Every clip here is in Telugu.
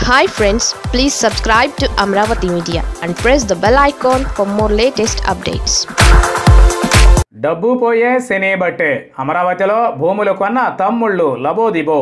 hi friends please subscribe to Amaravati media and press the bell icon for more latest updates డబ్బు పోయే శని బట్టే అమరావతిలో భూములు కొన్న తమ్ముళ్ళు లబోదిబో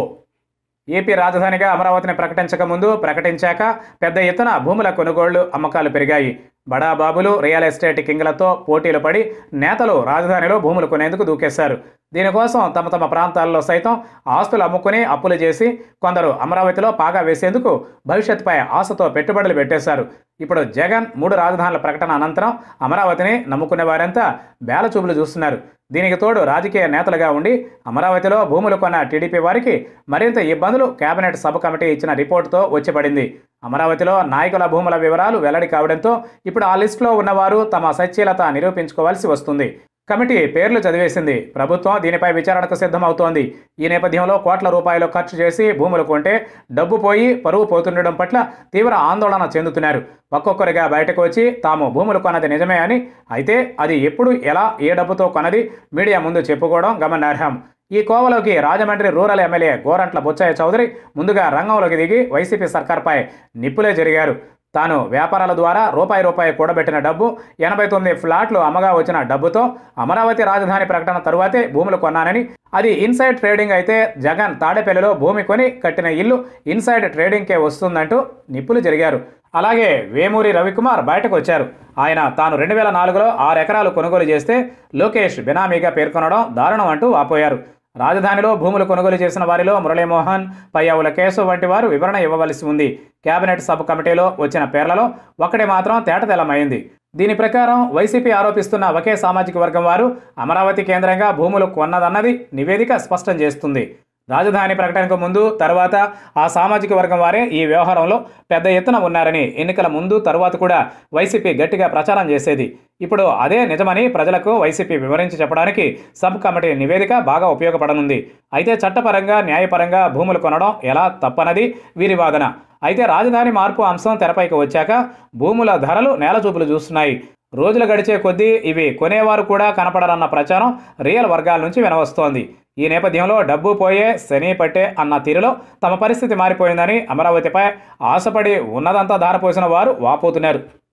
ఏపీ రాజధానిగా అమరావతిని ప్రకటించక ముందు ప్రకటించాక పెద్ద ఎత్తున భూముల కొనుగోళ్లు అమ్మకాలు పెరిగాయి బడా బాబులు రియల్ ఎస్టేట్ కింగ్లతో పోటీలు పడి నేతలు రాజధానిలో భూములు కొనేందుకు దూకేశారు దీనికోసం తమ తమ ప్రాంతాల్లో సైతం ఆస్తులు అమ్ముకుని అప్పులు చేసి కొందరు అమరావతిలో పాగా వేసేందుకు భవిష్యత్తుపై ఆశతో పెట్టుబడులు పెట్టేశారు ఇప్పుడు జగన్ మూడు రాజధానుల ప్రకటన అనంతరం అమరావతిని నమ్ముకునే వారంతా బేలచూపులు చూస్తున్నారు దీనికి తోడు రాజకీయ నేతలుగా ఉండి అమరావతిలో భూములు కొన్న టీడీపీ వారికి మరింత ఇబ్బందులు కేబినెట్ సబ్ కమిటీ ఇచ్చిన రిపోర్టుతో వచ్చిపడింది అమరావతిలో నాయకుల భూముల వివరాలు వెల్లడి కావడంతో ఇప్పుడు ఆ లిస్టులో ఉన్నవారు తమ సచ్ఛీలత నిరూపించుకోవాల్సి వస్తుంది కమిటీ పేర్లు చదివేసింది ప్రభుత్వం దీనిపై విచారణకు సిద్ధమవుతోంది ఈ నేపథ్యంలో కోట్ల రూపాయలు ఖర్చు చేసి భూములు కొంటే డబ్బు పోయి పరువు పోతుండడం పట్ల తీవ్ర ఆందోళన చెందుతున్నారు ఒక్కొక్కరిగా బయటకు వచ్చి తాము భూములు కొన్నది నిజమే అని అయితే అది ఎప్పుడు ఎలా ఏ డబ్బుతో కొన్నది మీడియా ముందు చెప్పుకోవడం గమనార్హం ఈ కోవలోకి రాజమండ్రి రూరల్ ఎమ్మెల్యే గోరంట్ల బుచ్చయ్య చౌదరి ముందుగా రంగంలోకి దిగి వైసీపీ సర్కార్పై నిప్పులే జరిగారు తాను వ్యాపారాల ద్వారా రూపాయి రూపాయి కూడబెట్టిన డబ్బు ఎనభై తొమ్మిది ఫ్లాట్లు అమ్మగా వచ్చిన డబ్బుతో అమరావతి రాజధాని ప్రకటన తరువాతే భూములు కొన్నానని అది ఇన్సైడ్ ట్రేడింగ్ అయితే జగన్ తాడేపల్లిలో భూమి కొని కట్టిన ఇల్లు ఇన్సైడ్ ట్రేడింగ్కే వస్తుందంటూ నిప్పులు జరిగారు అలాగే వేమూరి రవికుమార్ బయటకు వచ్చారు ఆయన తాను రెండు వేల నాలుగులో ఆరు ఎకరాలు కొనుగోలు చేస్తే లోకేష్ బినామీగా పేర్కొనడం దారుణం అంటూ వాపోయారు రాజధానిలో భూములు కొనుగోలు చేసిన వారిలో మురళీమోహన్ పయ్యావుల కేసు వంటి వారు వివరణ ఇవ్వవలసి ఉంది కేబినెట్ సబ్ కమిటీలో వచ్చిన పేర్లలో ఒక్కటి మాత్రం తేటతెల్లమైంది దీని ప్రకారం వైసీపీ ఆరోపిస్తున్న ఒకే సామాజిక వర్గం వారు అమరావతి కేంద్రంగా భూములు కొన్నదన్నది నివేదిక స్పష్టం చేస్తుంది రాజధాని ప్రకటనకు ముందు తర్వాత ఆ సామాజిక వర్గం వారే ఈ వ్యవహారంలో పెద్ద ఎత్తున ఉన్నారని ఎన్నికల ముందు తరువాత కూడా వైసీపీ గట్టిగా ప్రచారం చేసేది ఇప్పుడు అదే నిజమని ప్రజలకు వైసీపీ వివరించి చెప్పడానికి సబ్ కమిటీ నివేదిక బాగా ఉపయోగపడనుంది అయితే చట్టపరంగా న్యాయపరంగా భూములు కొనడం ఎలా తప్పనది వీరి వాదన అయితే రాజధాని మార్పు అంశం తెరపైకి వచ్చాక భూముల ధరలు నేలచూపులు చూస్తున్నాయి రోజులు గడిచే కొద్దీ ఇవి కొనేవారు కూడా కనపడరన్న ప్రచారం రియల్ వర్గాల నుంచి వినవస్తోంది ఈ నేపథ్యంలో డబ్బు పోయే శని పట్టే అన్న తీరులో తమ పరిస్థితి మారిపోయిందని అమరావతిపై ఆశపడి ఉన్నదంతా ధారపోసిన వారు వాపోతున్నారు